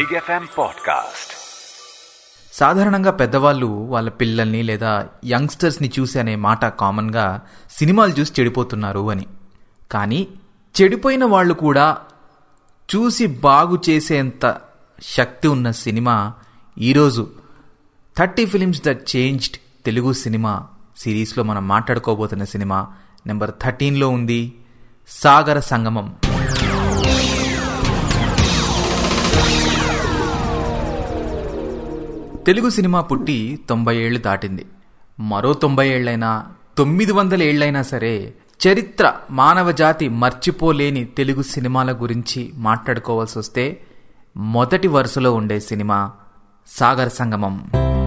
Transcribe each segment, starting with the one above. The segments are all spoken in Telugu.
Big FM Podcast. సాధారణంగా పెద్దవాళ్ళు వాళ్ళ పిల్లల్ని లేదా యంగ్స్టర్స్ని చూసి అనే మాట కామన్గా సినిమాలు చూసి చెడిపోతున్నారు అని కానీ చెడిపోయిన వాళ్ళు కూడా చూసి బాగు చేసేంత శక్తి ఉన్న సినిమా ఈరోజు thirty films that changed Telugu cinema సిరీస్లో మనం మాట్లాడుకోబోతున్న సినిమా నెంబర్ థర్టీన్లో ఉంది సాగర సంగమం తెలుగు సినిమా పుట్టి తొంభై ఏళ్ళు దాటింది మరో తొంభై ఏళ్లైనా తొమ్మిది వందల ఏళ్లైనా సరే చరిత్ర మానవ జాతి మర్చిపోలేని తెలుగు సినిమాల గురించి మాట్లాడుకోవాల్సి వస్తే మొదటి వరుసలో ఉండే cinema Sagar Sangamam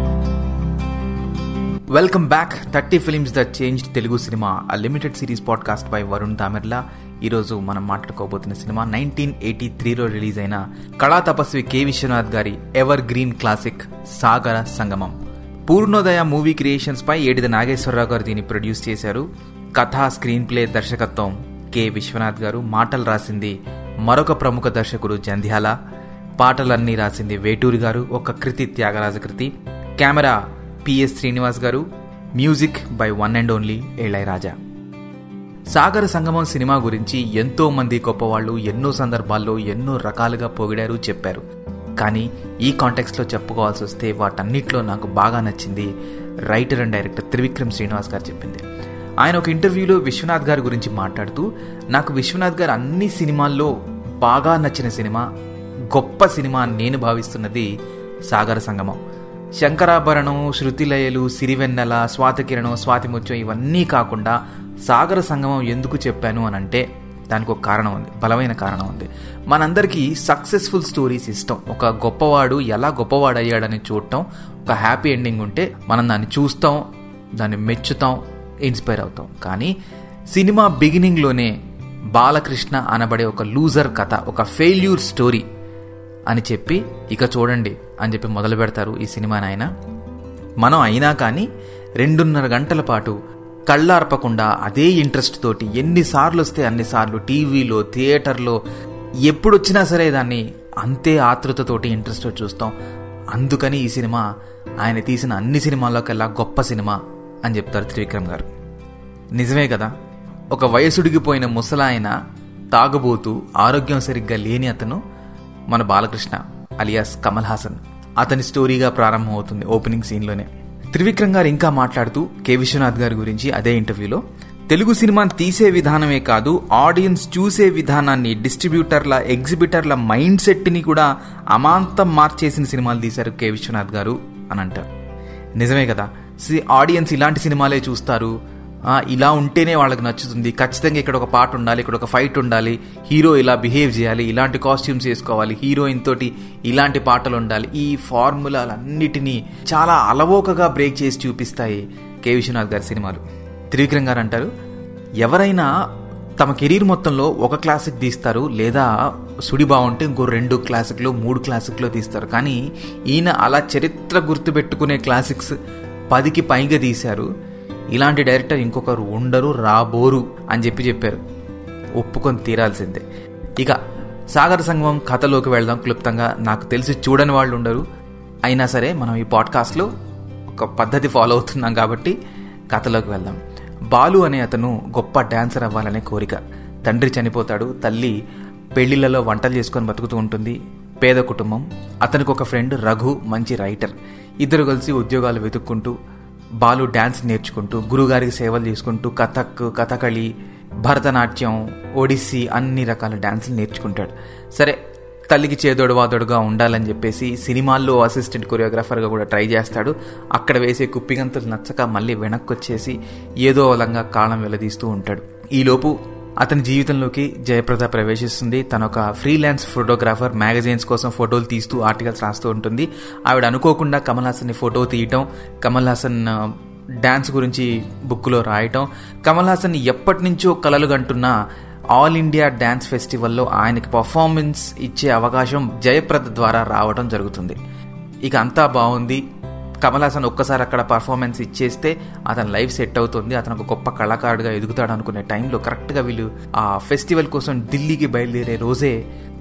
welcome back thirty films the change Telugu cinema a limited series podcast by Varun Damerla ఈరోజు మనం మాట్లాడుకోబోతున్న సినిమా నైన్టీన్ ఎయిటీ త్రీలో రిలీజ్ అయిన కళా తపస్వి కె విశ్వనాథ్ గారి ever green classic Sagara Sangamam Poornodaya movie creations పై ఏడిద నాగేశ్వరరావు గారు దీన్ని ప్రొడ్యూస్ చేశారు కథ స్క్రీన్ ప్లే దర్శకత్వం కె విశ్వనాథ్ గారు మాటలు రాసింది మరొక ప్రముఖ దర్శకుడు జంధ్యాల పాటలన్నీ రాసింది వేటూరి గారు ఒక కృతి త్యాగరాజ కృతి camera P S Srinivas garu music by one and only Raja Sagara Sangamam cinema గురించి ఎంతో మంది గొప్పవాళ్ళు ఎన్నో సందర్భాల్లో ఎన్నో రకాలుగా పొగిడారు చెప్పారు కానీ ఈ కాంటెక్స్లో చెప్పుకోవాల్సి వస్తే వాటన్నిటిలో నాకు బాగా నచ్చింది writer and director Trivikram Srinivas garu చెప్పింది ఆయన ఒక ఇంటర్వ్యూలో విశ్వనాథ్ గారి గురించి మాట్లాడుతూ నాకు విశ్వనాథ్ గారు అన్ని సినిమాల్లో బాగా నచ్చిన సినిమా గొప్ప సినిమా అని నేను భావిస్తున్నది సాగర సంగమం శంకరాభరణం శృతిలయలు సిరివెన్నెల స్వాతికిరణం స్వాతిముత్యం ఇవన్నీ కాకుండా సాగర సంగమం ఎందుకు చెప్పాను అని అంటే దానికి ఒక కారణం ఉంది బలమైన కారణం ఉంది మనందరికీ సక్సెస్ఫుల్ స్టోరీస్ ఇష్టం ఒక గొప్పవాడు ఎలా గొప్పవాడు అయ్యాడని చూడటం ఒక హ్యాపీ ఎండింగ్ ఉంటే మనం దాన్ని చూస్తాం దాన్ని మెచ్చుతాం ఇన్స్పైర్ అవుతాం కానీ సినిమా బిగినింగ్లోనే బాలకృష్ణ అనబడే ఒక లూజర్ కథ ఒక ఫెయిల్యూర్ స్టోరీ అని చెప్పి ఇక చూడండి అని చెప్పి మొదలు పెడతారు ఈ సినిమాని ఆయన మనం అయినా కానీ రెండున్నర గంటల పాటు కళ్ళార్పకుండా అదే ఇంట్రెస్ట్ తోటి ఎన్నిసార్లు వస్తే అన్నిసార్లు టీవీలో థియేటర్లో ఎప్పుడు వచ్చినా సరే దాన్ని అంతే ఆతృతతోటి ఇంట్రెస్ట్ చూస్తాం అందుకని ఈ సినిమా ఆయన తీసిన అన్ని సినిమాల్లోకెల్లా గొప్ప సినిమా అని చెప్తారు త్రివిక్రమ్ గారు నిజమే కదా ఒక వయసుడిగిపోయిన ముసలాయన తాగుబోతూ ఆరోగ్యం సరిగ్గా లేని అతను మన బాలకృష్ణ అలియాస్ కమల్ హాసన్ అతని స్టోరీగా ప్రారంభమవుతుంది ఓపెనింగ్ సీన్లోనే త్రివిక్రమ్ గారు ఇంకా మాట్లాడుతూ కె విశ్వనాథ్ గారి గురించి అదే ఇంటర్వ్యూలో తెలుగు సినిమాని తీసే విధానమే కాదు ఆడియన్స్ చూసే విధానాన్ని డిస్ట్రిబ్యూటర్ల ఎగ్జిబిటర్ల మైండ్ సెట్ని కూడా అమాంతం మార్చేసిన సినిమాలు తీశారు కె విశ్వనాథ్ గారు అని అంటారు నిజమే కదా ఆడియన్స్ ఇలాంటి సినిమాలే చూస్తారు ఇలా ఉంటేనే వాళ్ళకి నచ్చుతుంది ఖచ్చితంగా ఇక్కడ ఒక పాట ఉండాలి ఇక్కడ ఒక ఫైట్ ఉండాలి హీరో ఇలా బిహేవ్ చేయాలి ఇలాంటి కాస్ట్యూమ్స్ వేసుకోవాలి హీరోయిన్ తోటి ఇలాంటి పాటలు ఉండాలి ఈ ఫార్ములాలన్నిటినీ చాలా అలవోకగా బ్రేక్ చేసి చూపిస్తాయి కె విశ్వనాథ్ గారి సినిమాలు త్రివిక్రమ్ గారు అంటారు ఎవరైనా తమ కెరీర్ మొత్తంలో ఒక క్లాసిక్ తీస్తారు లేదా సుడి బాగుంటే ఇంకో రెండు క్లాసిక్లో మూడు క్లాసిక్లో తీస్తారు కానీ ఈయన అలా చరిత్ర గుర్తుపెట్టుకునే క్లాసిక్స్ పదికి పైగా తీశారు ఇలాంటి డైరెక్టర్ ఇంకొకరు ఉండరు రాబోరు అని చెప్పి చెప్పారు ఒప్పుకొని తీరాల్సిందే ఇక సాగర సంగమం కథలోకి వెళ్దాం క్లుప్తంగా నాకు తెలిసి చూడని వాళ్ళు ఉండరు అయినా సరే మనం ఈ పాడ్కాస్ట్లో ఒక పద్ధతి ఫాలో అవుతున్నాం కాబట్టి కథలోకి వెళ్దాం బాలు అనే అతను గొప్ప డాన్సర్ అవ్వాలనే కోరిక తండ్రి చనిపోతాడు తల్లి పెళ్లిళ్లలో వంటలు చేసుకొని బతుకుతూ ఉంటుంది పేద కుటుంబం అతనికి ఒక ఫ్రెండ్ రఘు మంచి రైటర్ ఇద్దరు కలిసి ఉద్యోగాలు వెతుక్కుంటూ బాలు డ్యాన్స్ నేర్చుకుంటూ గురుగారికి సేవలు చేసుకుంటూ కథక్ కథకళి భరతనాట్యం ఒడిస్సీ అన్ని రకాల డ్యాన్సులు నేర్చుకుంటాడు సరే తల్లికి చేదోడు వాదోడుగా ఉండాలని చెప్పేసి సినిమాల్లో అసిస్టెంట్ కొరియోగ్రాఫర్గా కూడా ట్రై చేస్తాడు అక్కడ వేసే కుప్పిగంతులు నచ్చక మళ్ళీ వెనక్కి వచ్చేసి ఏదో విధంగా కాలం వెలదీస్తూ ఉంటాడు ఈలోపు అతని జీవితంలోకి జయప్రద ప్రవేశిస్తుంది తన ఒక ఫ్రీలాన్స్ ఫోటోగ్రాఫర్ మ్యాగజైన్స్ కోసం ఫోటోలు తీస్తూ ఆర్టికల్స్ రాస్తూ ఉంటుంది ఆవిడ అనుకోకుండా కమల్ హాసన్ని ఫోటో తీయటం కమల్ హాసన్ డ్యాన్స్ గురించి బుక్లో రాయటం కమల్ హాసన్ ఎప్పటి నుంచో కలలు కంటున్న ఆల్ ఇండియా డ్యాన్స్ ఫెస్టివల్లో ఆయనకి పర్ఫార్మెన్స్ ఇచ్చే అవకాశం జయప్రద ద్వారా రావడం జరుగుతుంది ఇక అంతా బాగుంది కమల్ హాసన్ ఒక్కసారి అక్కడ పర్ఫార్మెన్స్ ఇచ్చేస్తే అతని లైఫ్ సెట్ అవుతుంది అతను ఒక గొప్ప కళాకారుడిగా ఎదుగుతాడు అనుకునే టైంలో కరెక్ట్గా వీళ్ళు ఆ ఫెస్టివల్ కోసం ఢిల్లీకి బయలుదేరే రోజే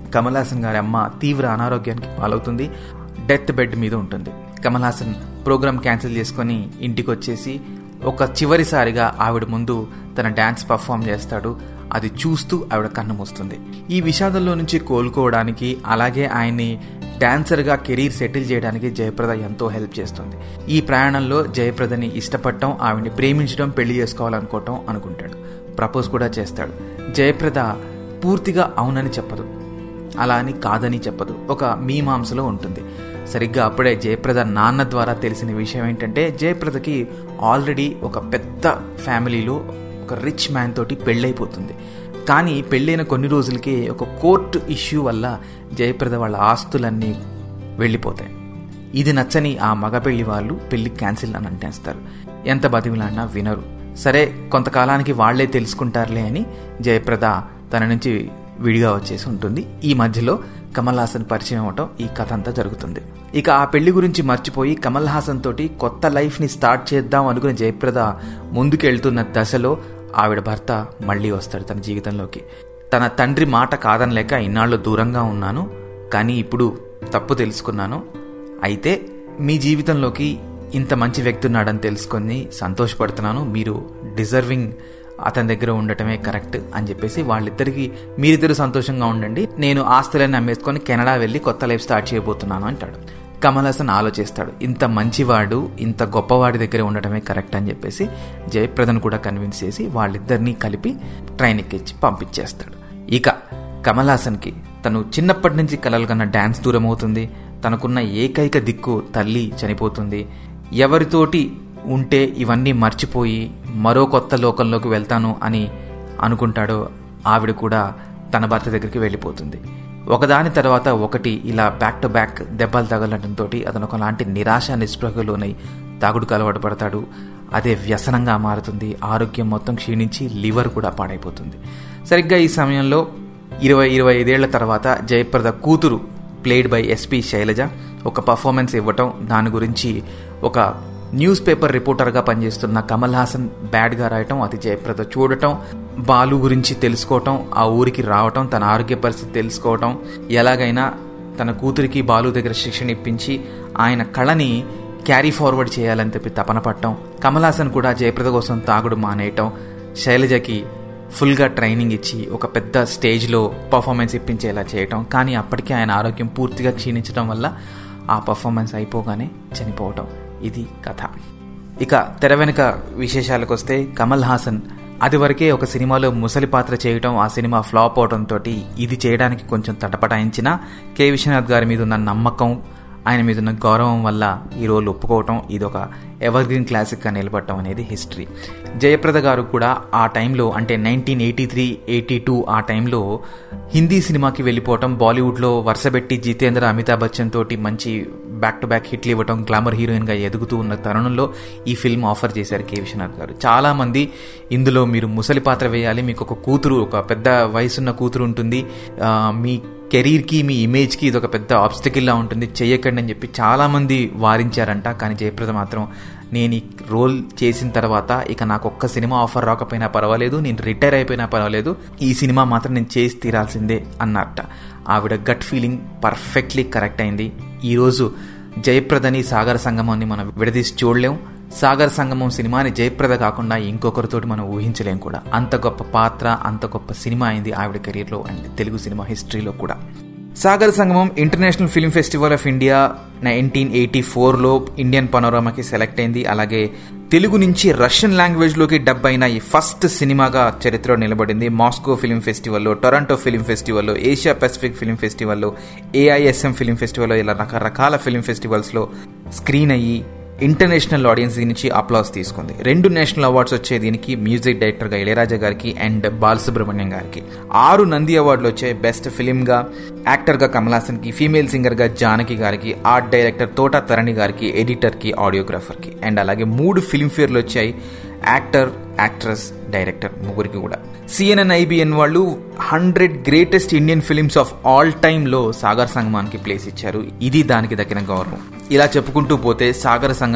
కమల్ హాసన్ గారి అమ్మ తీవ్ర అనారోగ్యానికి పాలవుతుంది డెత్ బెడ్ మీద ఉంటుంది కమల్ హాసన్ ప్రోగ్రామ్ క్యాన్సిల్ చేసుకొని ఇంటికి వచ్చేసి ఒక చివరిసారిగా ఆవిడ ముందు తన డ్యాన్స్ పర్ఫామ్ చేస్తాడు అది చూస్తూ ఆవిడ కన్ను మూస్తుంది ఈ విషాదంలో నుంచి కోలుకోవడానికి అలాగే ఆయన్ని డాన్సర్గా కెరీర్ సెటిల్ చేయడానికి జయప్రద ఎంతో హెల్ప్ చేస్తుంది ఈ ప్రయాణంలో జయప్రదని ఇష్టపడటం ఆవిడ్ని ప్రేమించడం పెళ్లి చేసుకోవాలనుకోవటం అనుకుంటాడు ప్రపోజ్ కూడా చేస్తాడు జయప్రద పూర్తిగా అవునని చెప్పదు అలా అని కాదని చెప్పదు ఒక మీమాంసలో ఉంటుంది సరిగ్గా అప్పుడే జయప్రద నాన్న ద్వారా తెలిసిన విషయం ఏంటంటే జయప్రదకి ఆల్రెడీ ఒక పెద్ద ఫ్యామిలీలో ఒక రిచ్ మ్యాన్ తోటి పెళ్ళైపోతుంది కానీ పెళ్ళైన కొన్ని రోజులకి ఒక కోర్టు ఇష్యూ వల్ల జయప్రద వాళ్ళ ఆస్తులన్నీ వెళ్ళిపోతాయి ఇది నచ్చని ఆ మగ పెళ్లి వాళ్ళు పెళ్లి క్యాన్సిల్ అని అంటేస్తారు ఎంత బతిమిలాడినా వినరు సరే కొంతకాలానికి వాళ్లే తెలుసుకుంటారులే అని జయప్రద తన నుంచి విడిగా వచ్చేసి ఉంటుంది ఈ మధ్యలో కమల్ హాసన్ పరిచయం అవటం ఈ కథ అంతా జరుగుతుంది ఇక ఆ పెళ్లి గురించి మర్చిపోయి కమల్ హాసన్ తోటి కొత్త లైఫ్ ని స్టార్ట్ చేద్దాం అనుకుని జయప్రద ముందుకెళ్తున్న దశలో ఆవిడ భర్త మళ్ళీ వస్తాడు తన జీవితంలోకి తన తండ్రి మాట కాదనలేక ఇన్నాళ్ళు దూరంగా ఉన్నాను కానీ ఇప్పుడు తప్పు తెలుసుకున్నాను అయితే మీ జీవితంలోకి ఇంత మంచి వ్యక్తి ఉన్నాడని తెలుసుకొని సంతోషపడుతున్నాను మీరు డిజర్వింగ్ అతని దగ్గర ఉండటమే కరెక్ట్ అని చెప్పేసి వాళ్ళిద్దరికి మీరిద్దరు సంతోషంగా ఉండండి నేను ఆస్తులన్నీ అమ్మేసుకొని కెనడా వెళ్ళి కొత్త లైఫ్ స్టార్ట్ చేయబోతున్నాను అంటాడు కమల్ హాసన్ ఆలోచిస్తాడు ఇంత మంచివాడు ఇంత గొప్పవాడి దగ్గర ఉండటమే కరెక్ట్ అని చెప్పేసి జయప్రదను కూడా కన్విన్స్ చేసి వాళ్ళిద్దరినీ కలిపి ట్రైన్ ఎక్కించి పంపించేస్తాడు ఇక కమల్ హాసన్కి తను చిన్నప్పటి నుంచి కలలు కన్న డ్యాన్స్ దూరం అవుతుంది తనకున్న ఏకైక దిక్కు తల్లి చనిపోతుంది ఎవరితోటి ఉంటే ఇవన్నీ మర్చిపోయి మరో కొత్త లోకంలోకి వెళ్తాను అని అనుకుంటాడో ఆవిడ కూడా తన భర్త దగ్గరికి వెళ్ళిపోతుంది ఒకదాని తర్వాత ఒకటి ఇలా బ్యాక్ టు బ్యాక్ దెబ్బలు తగలడంతో అతను ఒకలాంటి నిరాశ నిస్పృహలోనై తాగుడుకు అలవాటు పడతాడు అదే వ్యసనంగా మారుతుంది ఆరోగ్యం మొత్తం క్షీణించి లివర్ కూడా పాడైపోతుంది సరిగ్గా ఈ సమయంలో ఇరవై ఇరవై ఐదేళ్ల తర్వాత జయప్రద కూతురు ప్లేడ్ బై ఎస్పి శైలజ ఒక పర్ఫార్మెన్స్ ఇవ్వటం దాని గురించి ఒక న్యూస్ పేపర్ రిపోర్టర్గా పనిచేస్తున్న కమల్ హాసన్ బ్యాడ్గా రాయటం అది జయప్రద చూడటం బాలు గురించి తెలుసుకోవటం ఆ ఊరికి రావటం తన ఆరోగ్య పరిస్థితి తెలుసుకోవటం ఎలాగైనా తన కూతురికి బాలు దగ్గర శిక్షణ ఇప్పించి ఆయన కళని క్యారీ ఫార్వర్డ్ చేయాలని చెప్పి తపన పట్టడం కమల్ హాసన్ కూడా జయప్రద కోసం తాగుడు మానేయటం శైలజకి ఫుల్గా ట్రైనింగ్ ఇచ్చి ఒక పెద్ద స్టేజ్లో పర్ఫార్మెన్స్ ఇప్పించేలా చేయటం కానీ అప్పటికే ఆయన ఆరోగ్యం పూర్తిగా క్షీణించడం వల్ల ఆ పర్ఫార్మెన్స్ అయిపోగానే చనిపోవటం ఇది కథ ఇక తెర వెనుక విశేషాలకు వస్తే కమల్ హాసన్ అది వరకే ఒక సినిమాలో ముసలి పాత్ర చేయటం ఆ సినిమా ఫ్లాప్ అవడంతో ఇది చేయడానికి కొంచెం తటపటాయించిన కె విశ్వనాథ్ గారి మీద ఉన్న నమ్మకం ఆయన మీద ఉన్న గౌరవం వల్ల ఈ రోల్ ఒప్పుకోవటం ఇది ఒక ఎవర్ గ్రీన్ క్లాసిక్గా నిలబడటం అనేది హిస్టరీ జయప్రద గారు కూడా ఆ టైంలో అంటే nineteen eighty three eighty two ఆ టైంలో హిందీ సినిమాకి వెళ్ళిపోవటం బాలీవుడ్లో వరుసపెట్టి జితేంద్ర అమితాబ్ బచ్చన్ తోటి మంచి బ్యాక్ టు బ్యాక్ హిట్లు ఇవ్వటం గ్లామర్ హీరోయిన్గా ఎదుగుతూ ఉన్న తరుణంలో ఈ ఫిల్మ్ ఆఫర్ చేశారు కే విశ్వనాథ్ గారు చాలామంది ఇందులో మీరు ముసలి పాత్ర వేయాలి మీకు ఒక కూతురు ఒక పెద్ద వయసున్న కూతురు ఉంటుంది మీ కెరీర్కి మీ ఇమేజ్కి ఇది ఒక పెద్ద ఆబ్స్టికల్లా ఉంటుంది చెయ్యకండి అని చెప్పి చాలామంది వారించారంట కానీ జయప్రద మాత్రం నేను ఈ రోల్ చేసిన తర్వాత ఇక నాకు ఒక్క సినిమా ఆఫర్ రాకపోయినా పర్వాలేదు నేను రిటైర్ అయిపోయినా పర్వాలేదు ఈ సినిమా మాత్రం నేను చేసి తీరాల్సిందే అన్నట్ట ఆవిడ గట్ ఫీలింగ్ పర్ఫెక్ట్లీ కరెక్ట్ అయింది ఈరోజు జయప్రదని సాగర సంగమాన్ని మనం విడదీసి చూడలేం సాగర్ సంగమం సినిమాని జయప్రద కాకుండా ఇంకొకరితోటి మనం ఊహించలేం కూడా అంత గొప్ప పాత్ర అంత గొప్ప సినిమా అయింది ఆవిడ కెరీర్లో అండ్ తెలుగు సినిమా హిస్టరీలో కూడా Sagar Sangamam international film festival of India nineteen eighty ఫోర్లో ఇండియన్ పనోరామాకి సెలెక్ట్ అయింది అలాగే తెలుగు నుంచి రష్యన్ లాంగ్వేజ్లోకి డబ్ అయిన ఈ ఫస్ట్ సినిమాగా చరిత్రలో నిలబడింది మాస్కో ఫిల్మ్ ఫెస్టివల్లో టొరంటో ఫిల్మ్ ఫెస్టివల్లో ఏషియా పెసిఫిక్ ఫిల్మ్ ఫెస్టివల్లో ఏఐఎస్ఎం ఫిల్మ్ ఫెస్టివల్లో ఇలా రకరకాల ఫిల్మ్ ఫెస్టివల్స్లో స్క్రీన్ అయ్యి ఇంటర్నేషనల్ ఆడియన్స్ నుంచి అప్లాస్ తీసుకుంది రెండు నేషనల్ అవార్డ్స్ వచ్చే దీనికి మ్యూజిక్ డైరెక్టర్గా ఇళయరాజా గారికి అండ్ బాలసుబ్రహ్మణ్యం గారికి ఆరు నంది అవార్డులు వచ్చాయి బెస్ట్ ఫిలింగా యాక్టర్గా కమల్ హాసన్కి ఫీమేల్ సింగర్గా జానకి గారికి ఆర్ట్ డైరెక్టర్ తోట తరణి గారికి ఎడిటర్కి ఆడియోగ్రాఫర్కి అండ్ అలాగే మూడు ఫిల్మ్ఫేర్లు వచ్చాయి యాక్టర్ యాక్ట్రెస్ డైరెక్టర్ ముగ్గురికి కూడా సిఎన్ఎన్ ఐబిఎన్ వాళ్ళు hundred greatest Indian films of all టైమ్లో సాగర్ సంగమానికి ప్లేస్ ఇచ్చారు ఇది దానికి దక్కిన గౌరవం ఇలా చెప్పుకుంటూ పోతే సాగర సంగమం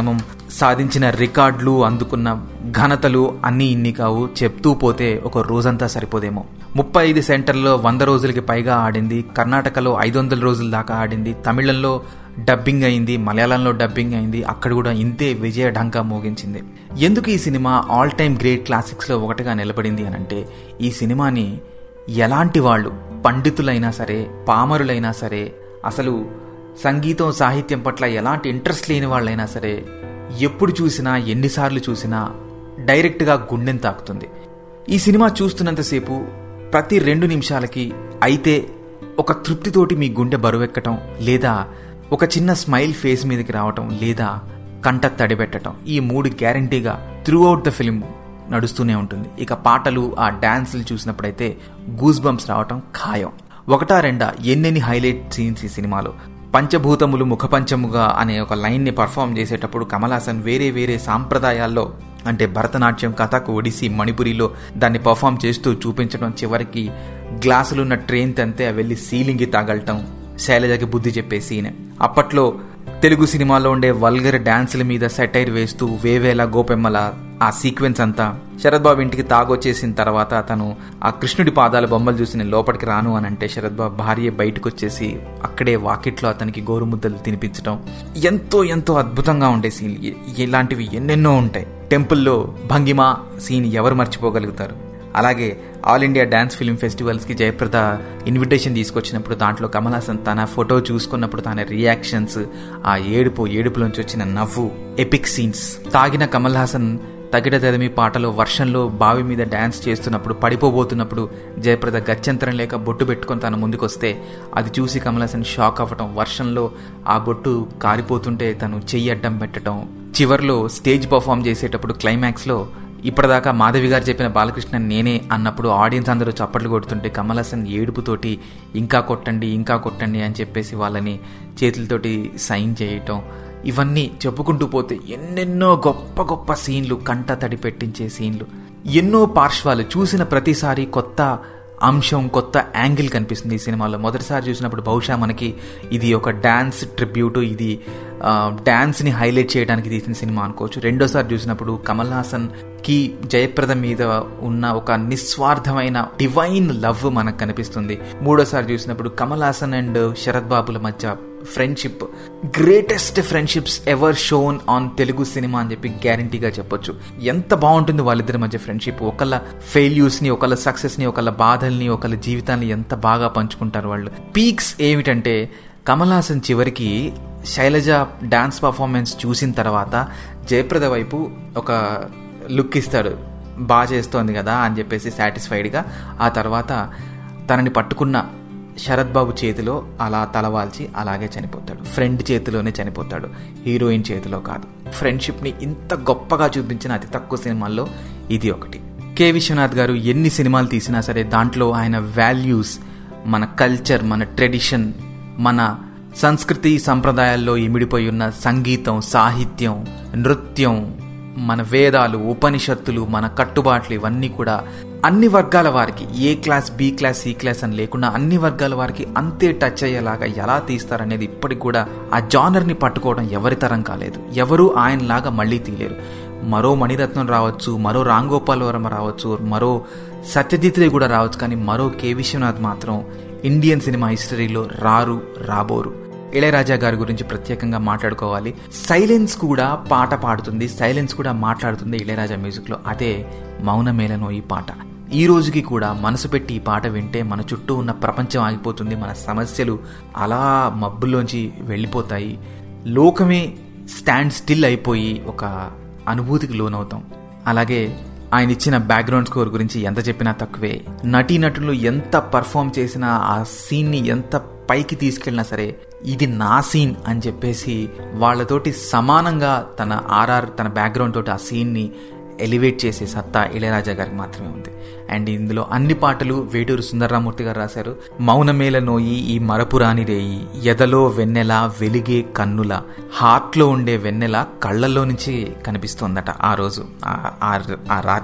సాధించిన రికార్డులు అందుకున్న ఘనతలు అన్నీ ఇన్ని కావు చెప్తూ పోతే ఒక రోజంతా సరిపోదేమో ముప్పై ఐదు సెంటర్లో వంద రోజులకి పైగా ఆడింది కర్ణాటకలో ఐదు వందల రోజుల దాకా ఆడింది తమిళంలో డబ్బింగ్ అయింది మలయాళంలో డబ్బింగ్ అయింది అక్కడ కూడా ఇంతే విజయ ఢంకా మోగించింది ఎందుకు ఈ సినిమా ఆల్ టైమ్ గ్రేట్ క్లాసిక్స్లో ఒకటిగా నిలబడింది అని అంటే ఈ సినిమాని ఎలాంటి వాళ్ళు పండితులైనా సరే పామరులైనా సరే అసలు సంగీతం సాహిత్యం పట్ల ఎలాంటి ఇంట్రెస్ట్ లేని వాళ్ళైనా సరే ఎప్పుడు చూసినా ఎన్నిసార్లు చూసినా డైరెక్ట్గా గుండెని తాకుతుంది ఈ సినిమా చూస్తున్నంతసేపు ప్రతి రెండు నిమిషాలకి అయితే ఒక తృప్తితోటి మీ గుండె బరువెక్కటం లేదా ఒక చిన్న స్మైల్ ఫేస్ మీదకి రావటం లేదా కంట తడిపెట్టడం ఈ మూడు గ్యారంటీగా త్రూ అవుట్ ద ఫిల్మ్ నడుస్తూనే ఉంటుంది ఇక పాటలు ఆ డాన్సులు చూసినప్పుడైతే గూస్ బంప్స్ రావటం ఖాయం ఒకటా రెండా ఎన్నెన్ని హైలైట్ సీన్స్ ఈ సినిమాలో పంచభూతములు ముఖపంచముగా అనే ఒక లైన్ని పర్ఫామ్ చేసేటప్పుడు కమల్ హాసన్ వేరే వేరే సాంప్రదాయాల్లో అంటే భరతనాట్యం కథక్ ఒడిసి మణిపురిలో దాన్ని పర్ఫామ్ చేస్తూ చూపించడం చివరికి గ్లాసులున్న ట్రైన్ తంతే వెళ్ళి సీలింగ్కి తగలటం శైలజకి బుద్ధి చెప్పే సీన్ అప్పట్లో తెలుగు సినిమాలో ఉండే వల్గర్ డాన్సుల మీద సెటైర్ వేస్తూ వేవేల గోపెమ్మల ఆ సీక్వెన్స్ అంతా శరత్ బాబు ఇంటికి తాగొచ్చేసిన తర్వాత తను ఆ కృష్ణుడి పాదాల బొమ్మలు చూసి నేను లోపలికి రాను అని అంటే శరత్ బాబు భార్య బయటకు వచ్చేసి అక్కడే వాకిట్లో అతనికి గోరుముద్దలు తినిపించడం ఎంతో ఎంతో అద్భుతంగా ఉండే సీన్ ఇలాంటివి ఎన్నెన్నో ఉంటాయి టెంపుల్లో భంగిమ సీన్ ఎవరు మర్చిపోగలుగుతారు అలాగే ఆల్ ఇండియా డ్యాన్స్ ఫిల్మ్ ఫెస్టివల్స్కి జయప్రద ఇన్విటేషన్ తీసుకొచ్చినప్పుడు దాంట్లో కమల్ హాసన్ తన ఫోటో చూసుకున్నప్పుడు తన రియాక్షన్స్ ఆ ఏడుపు ఏడుపులోంచి వచ్చిన నవ్వు ఎపిక్ సీన్స్ తాగిన కమల్ హాసన్ తగిడ తెదమి పాటలో వర్షంలో బావి మీద డ్యాన్స్ చేస్తున్నప్పుడు పడిపోబోతున్నప్పుడు జయప్రద గత్యంతరం లేక బొట్టు పెట్టుకొని తన ముందుకొస్తే అది చూసి కమల్ హాసన్ షాక్ అవ్వటం వర్షంలో ఆ బొట్టు కారిపోతుంటే తను చెయ్యి అడ్డం పెట్టడం చివర్లో స్టేజ్ పర్ఫామ్ చేసేటప్పుడు క్లైమాక్స్లో ఇప్పటిదాకా మాధవి గారు చెప్పిన బాలకృష్ణ నేనే అన్నప్పుడు ఆడియన్స్ అందరూ చప్పట్లు కొడుతుంటే కమల్ హాసన్ ఏడుపుతోటి ఇంకా కొట్టండి ఇంకా కొట్టండి అని చెప్పేసి వాళ్ళని చేతులతోటి సైన్ చేయటం ఇవన్నీ చెప్పుకుంటూ పోతే ఎన్నెన్నో గొప్ప గొప్ప సీన్లు కంట తడి పెట్టించే సీన్లు ఎన్నో పార్శ్వాలు చూసిన ప్రతిసారి కొత్త అంశం కొత్త యాంగిల్ కనిపిస్తుంది ఈ సినిమాలో మొదటిసారి చూసినప్పుడు బహుశా మనకి ఇది ఒక డ్యాన్స్ ట్రిబ్యూట్ ఇది డ్యాన్స్ని హైలైట్ చేయడానికి తీసిన సినిమా అనుకోవచ్చు రెండోసారి చూసినప్పుడు కమల్ హాసన్ కి జయప్రద మీద ఉన్న ఒక నిస్వార్థమైన డివైన్ లవ్ మనకు కనిపిస్తుంది మూడోసారి చూసినప్పుడు కమల్ హాసన్ అండ్ శరత్ బాబుల మధ్య friendship greatest friendships ever shown on Telugu cinema అని చెప్పి గ్యారంటీగా చెప్పొచ్చు ఎంత బాగుంటుంది వాళ్ళిద్దరి మధ్య ఫ్రెండ్షిప్ ఒకళ్ళ ఫెయిల్యూర్స్ని ఒకళ్ళ సక్సెస్ని ఒకళ్ళ బాధల్ని ఒకళ్ళ జీవితాన్ని ఎంత బాగా పంచుకుంటారు వాళ్ళు పీక్స్ ఏమిటంటే కమల్ హాసన్ చివరికి శైలజ డాన్స్ పర్ఫార్మెన్స్ చూసిన తర్వాత జయప్రద వైపు ఒక లుక్ ఇస్తాడు బాగా చేస్తోంది కదా అని చెప్పేసి సాటిస్ఫైడ్గా ఆ తర్వాత తనని పట్టుకున్న శరత్ బాబు చేతిలో అలా తలవాల్చి అలాగే చనిపోతాడు ఫ్రెండ్ చేతిలోనే చనిపోతాడు హీరోయిన్ చేతిలో కాదు ఫ్రెండ్షిప్ని ఇంత గొప్పగా చూపించిన అతి తక్కువ సినిమాల్లో ఇది ఒకటి కె విశ్వనాథ్ గారు ఎన్ని సినిమాలు తీసినా సరే దాంట్లో ఆయన వాల్యూస్ మన కల్చర్ మన ట్రెడిషన్ మన సంస్కృతి సంప్రదాయాల్లో ఇమిడిపోయి ఉన్న సంగీతం సాహిత్యం నృత్యం మన వేదాలు ఉపనిషత్తులు మన కట్టుబాట్లు ఇవన్నీ కూడా అన్ని వర్గాల వారికి A class B class C class అని లేకుండా అన్ని వర్గాల వారికి అంతే టచ్ అయ్యేలాగా ఎలా తీస్తారనేది ఇప్పటికి కూడా ఆ జానర్ని పట్టుకోవడం ఎవరి తరం కాలేదు ఎవరు ఆయనలాగా మళ్ళీ తీయలేరు మరో మణిరత్నం రావచ్చు మరో రాంగోపాల్ వర్మ రావచ్చు మరో సత్యజిత్ కూడా రావచ్చు కానీ మరో కె విశ్వనాథ్ మాత్రం ఇండియన్ సినిమా హిస్టరీలో రారు రాబోరు ఇళయరాజా గారి గురించి ప్రత్యేకంగా మాట్లాడుకోవాలి సైలెన్స్ కూడా పాట పాడుతుంది సైలెన్స్ కూడా మాట్లాడుతుంది ఇళయరాజా మ్యూజిక్లో అదే మౌనమేళనో ఈ పాట ఈ రోజుకి కూడా మనసు పెట్టి ఈ పాట వింటే మన చుట్టూ ఉన్న ప్రపంచం ఆగిపోతుంది మన సమస్యలు అలా మబ్బుల్లోంచి వెళ్ళిపోతాయి లోకమే స్టాండ్ స్టిల్ అయిపోయి ఒక అనుభూతికి లోనవుతాం అలాగే ఆయన ఇచ్చిన బ్యాక్గ్రౌండ్ స్కోర్ గురించి ఎంత చెప్పినా తక్కువే నటీనటులు ఎంత పర్ఫామ్ చేసినా ఆ సీన్ని ఎంత పైకి తీసుకెళ్ళినా సరే ఇది నా సీన్ అని చెప్పేసి వాళ్ళతోటి సమానంగా తన ఆర్ఆర్ తన బ్యాక్గ్రౌండ్ తోటి ఆ సీన్ని ఎలివేట్ చేసే సత్తా ఇళయరాజా గారికి మాత్రమే ఉంది అండ్ ఇందులో అన్ని పాటలు వేటూరు సుందరరామూర్తి గారు రాశారు మౌనమేల నోయి ఈ మరపురాని రేయి ఎదలో వెన్నెల వెలిగే కన్నుల హార్ట్లో ఉండే వెన్నెల కళ్ళల్లో నుంచి కనిపిస్తోందట ఆ రోజు ఆ రాత్రి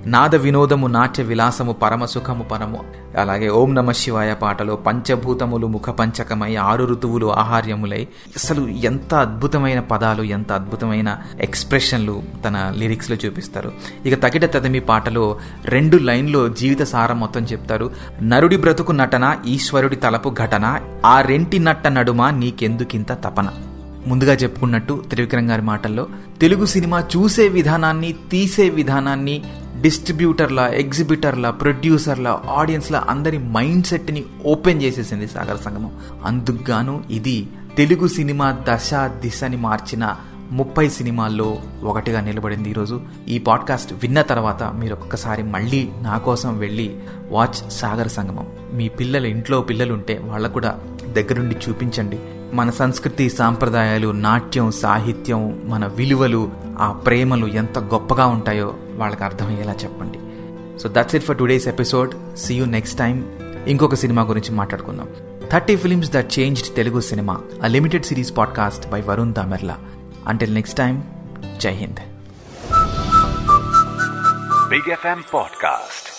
నాద వినోదము నాట్య విలాసము పరమ సుఖము పరము అలాగే ఓం నమ శివాయ పాటలో పంచభూతములు ముఖ పంచకమై ఆరు ఋతువులు ఆహార్యములై అసలు ఎంత అద్భుతమైన పదాలు ఎంత అద్భుతమైన ఎక్స్ప్రెషన్లు తన లిరిక్స్లో చూపిస్తారు ఇక తగిట తదమి పాటలో రెండు లైన్లో జీవిత సారం మొత్తం చెప్తారు నరుడి బ్రతుకు నటన ఈశ్వరుడి తలపు ఘటన ఆ రెంటి నట్ట నడుమ నీకెందుకింత తపన ముందుగా చెప్పుకున్నట్టు త్రివిక్రమ్ గారి మాటల్లో తెలుగు సినిమా చూసే విధానాన్ని తీసే విధానాన్ని డిస్ట్రిబ్యూటర్ల ఎగ్జిబిటర్ల ప్రొడ్యూసర్ల ఆడియన్స్ల అందరి మైండ్ సెట్ని ఓపెన్ చేసేసింది సాగర సంగమం అందుకుగాను ఇది తెలుగు సినిమా దశ దిశని మార్చిన ముప్పై సినిమాల్లో ఒకటిగా నిలబడింది ఈరోజు ఈ పాడ్కాస్ట్ విన్న తర్వాత మీరు ఒక్కసారి మళ్ళీ నా కోసం వెళ్ళి వాచ్ సాగర సంగమం మీ పిల్లలు ఇంట్లో పిల్లలు ఉంటే వాళ్ళకు కూడా దగ్గరుండి చూపించండి మన సంస్కృతి సాంప్రదాయాలు నాట్యం సాహిత్యం మన విలువలు ఆ ప్రేమలు ఎంత గొప్పగా ఉంటాయో వాళ్ళకి అర్థమయ్యేలా చెప్పండి so that's it for today's episode see you next time ఇంకొక సినిమా గురించి మాట్లాడుకుందాం thirty films that changed Telugu cinema a limited series podcast by Varun Damerla until next time Jai Hind Big FM Podcast.